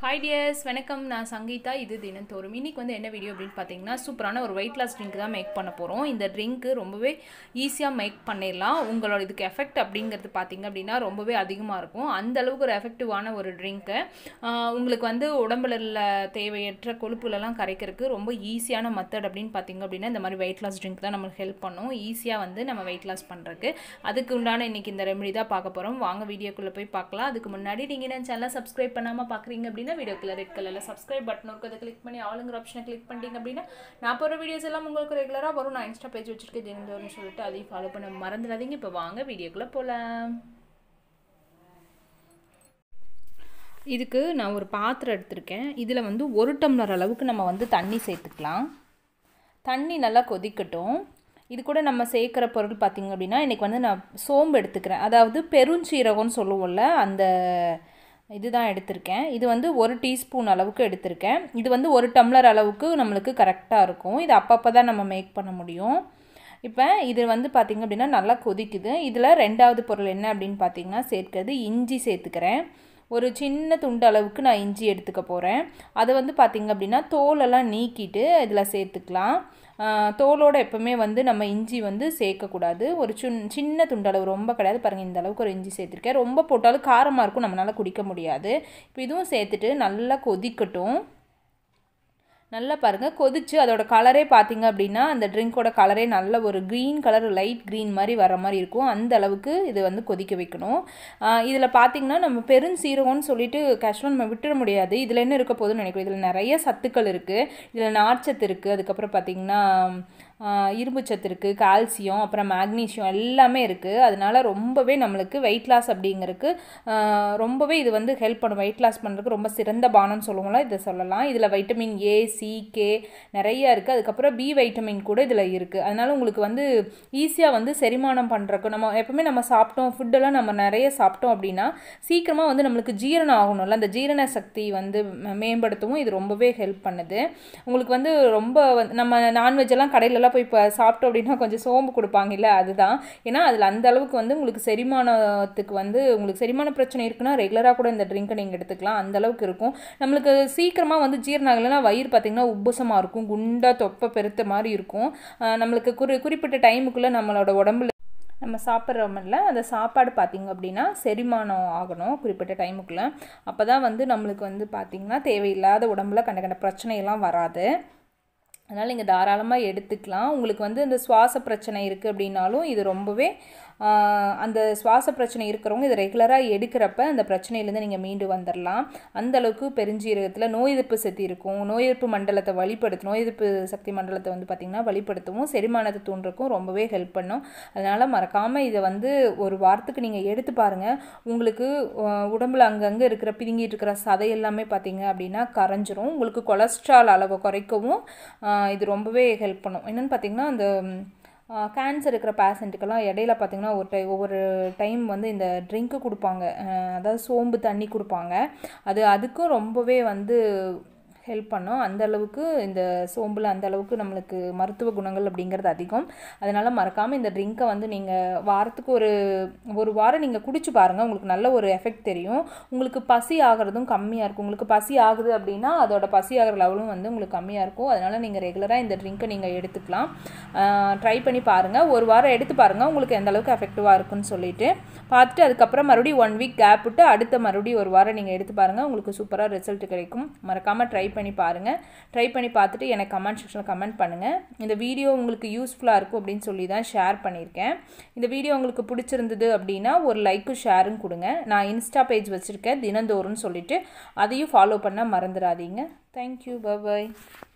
hi tears வணக்கம் நான் சங்கீதா இது தினந்தோறும் இன்னைக்கு வந்து என்ன வீடியோ அப்படின்னு பார்த்தீங்கன்னா சூப்பரான ஒரு வெயிட் லாஸ் ட்ரிங்க் தான் மேக் பண்ண போகிறோம் இந்த ட்ரிங்க்கு ரொம்பவே ஈஸியாக மேக் பண்ணிடலாம் உங்களோட இதுக்கு எஃபெக்ட் அப்படிங்கிறது பார்த்தீங்க அப்படின்னா ரொம்பவே அதிகமாக இருக்கும் அந்த அளவுக்கு ஒரு எஃபெக்டிவான ஒரு ட்ரிங்க்கு உங்களுக்கு வந்து உடம்புல உள்ள தேவையற்ற கொழுப்புலலாம் கரைக்கிறதுக்கு ரொம்ப ஈஸியான மெத்தட் அப்படின்னு பார்த்தீங்க அப்படின்னா இந்த மாதிரி வெயிட் லாஸ் ட்ரிங்க் தான் நம்மளுக்கு ஹெல்ப் பண்ணும் ஈஸியாக வந்து நம்ம வெயிட் லாஸ் பண்ணுறதுக்கு அதுக்கு உண்டான இன்னைக்கு இந்த ரெமெடி தான் பார்க்க போகிறோம் வாங்க வீடியோக்குள்ளே போய் பார்க்கலாம் அதுக்கு முன்னாடி நீங்கள் என்ன சேனலை சப்ஸ்கிரைப் பண்ணாமல் பார்க்குறீங்க அப்படின்னா வீடியோக்குள்ள ரெட் கலரில் சப்ஸ்கிரைப் பட்டன் இருக்கும் அதை கிளிக் பண்ணி ஆளுங்கிற ஆப்ஷனை கிளிக் பண்ணிட்டீங்க அப்படின்னா நான் போகிற வீடியோஸ் எல்லாம் உங்களுக்கு ரெகுலராக வரும் நான் இன்ஸ்டா பேஜ் வச்சிருக்கேன் தினந்தோறும் சொல்லிட்டு அதையும் ஃபாலோ பண்ண மறந்துடாதீங்க இப்போ வாங்க வீடியோக்குள்ளே போகலாம் இதுக்கு நான் ஒரு பாத்திரம் எடுத்திருக்கேன் இதில் வந்து ஒரு டம்ளர் அளவுக்கு நம்ம வந்து தண்ணி சேர்த்துக்கலாம் தண்ணி நல்லா கொதிக்கட்டும் இது கூட நம்ம சேர்க்குற பொருள் பார்த்திங்க அப்படின்னா இன்றைக்கி வந்து நான் சோம்பு எடுத்துக்கிறேன் அதாவது பெருஞ்சீரகம்னு சொல்லுவோம்ல அந்த இதுதான் எடுத்திருக்கேன் இது வந்து ஒரு டீஸ்பூன் அளவுக்கு எடுத்திருக்கேன் இது வந்து ஒரு டம்ளர் அளவுக்கு நம்மளுக்கு கரெக்டாக இருக்கும் இது அப்பப்போ தான் நம்ம மேக் பண்ண முடியும் இப்போ இது வந்து பார்த்திங்க அப்படின்னா நல்லா கொதிக்குது இதில் ரெண்டாவது பொருள் என்ன அப்படின்னு பார்த்தீங்கன்னா சேர்க்கிறது இஞ்சி சேர்த்துக்கிறேன் ஒரு சின்ன துண்டு அளவுக்கு நான் இஞ்சி எடுத்துக்க போகிறேன் அதை வந்து பார்த்திங்க அப்படின்னா தோலெல்லாம் நீக்கிட்டு இதில் சேர்த்துக்கலாம் தோலோடு எப்போவுமே வந்து நம்ம இஞ்சி வந்து சேர்க்கக்கூடாது ஒரு சின் சின்ன துண்டளவு ரொம்ப கிடையாது பாருங்கள் இந்த அளவுக்கு ஒரு இஞ்சி சேர்த்துருக்கேன் ரொம்ப போட்டாலும் காரமாக இருக்கும் நம்மளால் குடிக்க முடியாது இப்போ இதுவும் சேர்த்துட்டு நல்லா கொதிக்கட்டும் நல்லா பாருங்கள் கொதிச்சு அதோட கலரே பார்த்தீங்க அப்படின்னா அந்த ட்ரிங்க்கோட கலரே நல்ல ஒரு க்ரீன் கலர் லைட் க்ரீன் மாதிரி வர மாதிரி இருக்கும் அந்த அளவுக்கு இது வந்து கொதிக்க வைக்கணும் இதில் பார்த்தீங்கன்னா நம்ம பெருஞ்சீரகம்னு சொல்லிட்டு கஷ்டம் நம்ம விட்டுட முடியாது இதில் என்ன இருக்க போகுதுன்னு நினைக்கிறோம் இதில் நிறைய சத்துக்கள் இருக்குது இதில் நார்ச்சத்து இருக்குது அதுக்கப்புறம் பார்த்திங்கன்னா இரும்பு சத்து இருக்குது கால்சியம் அப்புறம் மேக்னீஷியம் எல்லாமே இருக்குது அதனால ரொம்பவே நம்மளுக்கு வெயிட் லாஸ் அப்படிங்கிறதுக்கு ரொம்பவே இது வந்து ஹெல்ப் பண்ணும் வெயிட் லாஸ் பண்ணுறதுக்கு ரொம்ப சிறந்த பானம்னு சொல்லுவோம்ல இதை சொல்லலாம் இதில் வைட்டமின் ஏ சி கே நிறைய இருக்குது அதுக்கப்புறம் பி வைட்டமின் கூட இதில் இருக்குது அதனால் உங்களுக்கு வந்து ஈஸியாக வந்து செரிமானம் பண்ணுறக்கு நம்ம எப்பவுமே நம்ம சாப்பிட்டோம் ஃபுட்டெல்லாம் நம்ம நிறைய சாப்பிட்டோம் அப்படின்னா சீக்கிரமாக வந்து நம்மளுக்கு ஜீரணம் ஆகணும்ல அந்த ஜீரண சக்தி வந்து மேம்படுத்தவும் இது ரொம்பவே ஹெல்ப் பண்ணுது உங்களுக்கு வந்து ரொம்ப நம்ம நான்வெஜ் எல்லாம் கடையிலலாம் போய் இப்போ சாப்பிட்டோம் அப்படின்னா கொஞ்சம் சோம்பு கொடுப்பாங்கல்ல அதுதான் ஏன்னா அதில் அந்த அளவுக்கு வந்து உங்களுக்கு செரிமானத்துக்கு வந்து உங்களுக்கு செரிமான பிரச்சனை இருக்குன்னா ரெகுலராக கூட இந்த ட்ரிங்கை நீங்கள் எடுத்துக்கலாம் அந்த அளவுக்கு இருக்கும் நம்மளுக்கு சீக்கிரமாக வந்து ஜீரணம் ஆகலைன்னா வயிறு பார்த்திங்கன்னா உப்புசமாக இருக்கும் குண்டாக தொப்பை பெருத்த மாதிரி இருக்கும் நம்மளுக்கு குறி குறிப்பிட்ட டைமுக்குள்ளே நம்மளோட உடம்புல நம்ம சாப்பிட்றோமில்ல அந்த சாப்பாடு பார்த்திங்க அப்படின்னா செரிமானம் ஆகணும் குறிப்பிட்ட டைமுக்குள்ளே அப்போ தான் வந்து நம்மளுக்கு வந்து பார்த்திங்கன்னா தேவையில்லாத உடம்புல கண்ட கண்ட பிரச்சனையெல்லாம் வராது அதனால் நீங்கள் தாராளமாக எடுத்துக்கலாம் உங்களுக்கு வந்து இந்த சுவாச பிரச்சனை இருக்குது அப்படின்னாலும் இது ரொம்பவே அந்த சுவாச பிரச்சனை இருக்கிறவங்க இதை ரெகுலராக எடுக்கிறப்ப அந்த பிரச்சனையிலேருந்து நீங்கள் மீண்டு வந்துடலாம் அந்தளவுக்கு பெருஞ்சீரகத்தில் நோய் எதிர்ப்பு சக்தி இருக்கும் நோய் எதிர்ப்பு மண்டலத்தை வழிப்படுத்தும் நோய் எதிர்ப்பு சக்தி மண்டலத்தை வந்து பார்த்திங்கன்னா வழிப்படுத்தவும் செரிமானத்தை தூண்டுறக்கும் ரொம்பவே ஹெல்ப் பண்ணும் அதனால் மறக்காமல் இதை வந்து ஒரு வாரத்துக்கு நீங்கள் எடுத்து பாருங்கள் உங்களுக்கு உடம்புல அங்கங்கே இருக்கிற பிதுங்கிட்டு இருக்கிற சதை எல்லாமே பார்த்தீங்க அப்படின்னா கரைஞ்சிரும் உங்களுக்கு கொலஸ்ட்ரால் அளவை குறைக்கவும் இது ரொம்பவே ஹெல்ப் பண்ணும் என்னென்னு பார்த்தீங்கன்னா அந்த கேன்சர் இருக்கிற பேஷண்ட்டுக்கெல்லாம் இடையில பார்த்திங்கன்னா ஒரு டை ஒவ்வொரு டைம் வந்து இந்த ட்ரிங்க்கு கொடுப்பாங்க அதாவது சோம்பு தண்ணி கொடுப்பாங்க அது அதுக்கும் ரொம்பவே வந்து ஹெல்ப் பண்ணும் அந்த அளவுக்கு இந்த சோம்பில் அந்த அளவுக்கு நம்மளுக்கு மருத்துவ குணங்கள் அப்படிங்கிறது அதிகம் அதனால் மறக்காமல் இந்த ட்ரிங்க்கை வந்து நீங்கள் வாரத்துக்கு ஒரு ஒரு வாரம் நீங்கள் குடிச்சு பாருங்கள் உங்களுக்கு நல்ல ஒரு எஃபெக்ட் தெரியும் உங்களுக்கு பசி ஆகிறதும் கம்மியாக இருக்கும் உங்களுக்கு பசி ஆகுது அப்படின்னா அதோட பசி ஆகிற லெவலும் வந்து உங்களுக்கு கம்மியாக இருக்கும் அதனால் நீங்கள் ரெகுலராக இந்த ட்ரிங்க்கை நீங்கள் எடுத்துக்கலாம் ட்ரை பண்ணி பாருங்கள் ஒரு வாரம் எடுத்து பாருங்கள் உங்களுக்கு எந்த அளவுக்கு எஃபெக்டிவாக இருக்குன்னு சொல்லிட்டு பார்த்துட்டு அதுக்கப்புறம் மறுபடியும் ஒன் வீக் கேப் விட்டு அடுத்த மறுபடியும் ஒரு வாரம் நீங்கள் எடுத்து பாருங்கள் உங்களுக்கு சூப்பராக ரிசல்ட் கிடைக்கும் மறக்காமல் ட்ரை பண்ணி பாருங்கள் ட்ரை பண்ணி பார்த்துட்டு எனக்கு கமெண்ட் செக்ஷனில் கமெண்ட் பண்ணுங்கள் இந்த வீடியோ உங்களுக்கு யூஸ்ஃபுல்லாக இருக்கும் அப்படின்னு சொல்லி தான் ஷேர் பண்ணியிருக்கேன் இந்த வீடியோ உங்களுக்கு பிடிச்சிருந்தது அப்படின்னா ஒரு லைக்கும் ஷேரும் கொடுங்க நான் இன்ஸ்டா பேஜ் வச்சுருக்கேன் தினந்தோறும்னு சொல்லிவிட்டு அதையும் ஃபாலோ பண்ண மறந்துடாதீங்க தேங்க்யூ பாய்